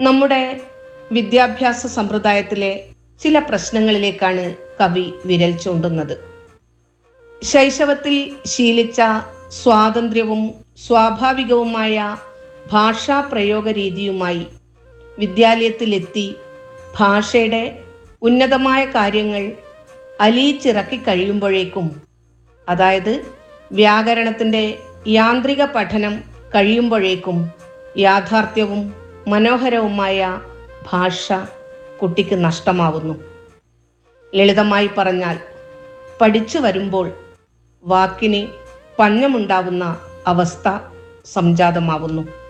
നമ്മുടെ വിദ്യാഭ്യാസ സമ്പ്രദായത്തിലെ ചില പ്രശ്നങ്ങളിലേക്കാണ് കവി വിരൽ ചൂണ്ടുന്നത് ശൈശവത്തിൽ ശീലിച്ച സ്വാതന്ത്ര്യവും സ്വാഭാവികവുമായ ഭാഷാ പ്രയോഗ രീതിയുമായി വിദ്യാലയത്തിലെത്തി ഭാഷയുടെ ഉന്നതമായ കാര്യങ്ങൾ അലിയിച്ചിറക്കി കഴിയുമ്പോഴേക്കും അതായത് വ്യാകരണത്തിൻ്റെ യാന്ത്രിക പഠനം കഴിയുമ്പോഴേക്കും യാഥാർത്ഥ്യവും മനോഹരവുമായ ഭാഷ കുട്ടിക്ക് നഷ്ടമാവുന്നു ലളിതമായി പറഞ്ഞാൽ പഠിച്ചു വരുമ്പോൾ വാക്കിന് പഞ്ഞമുണ്ടാവുന്ന അവസ്ഥ സംജാതമാവുന്നു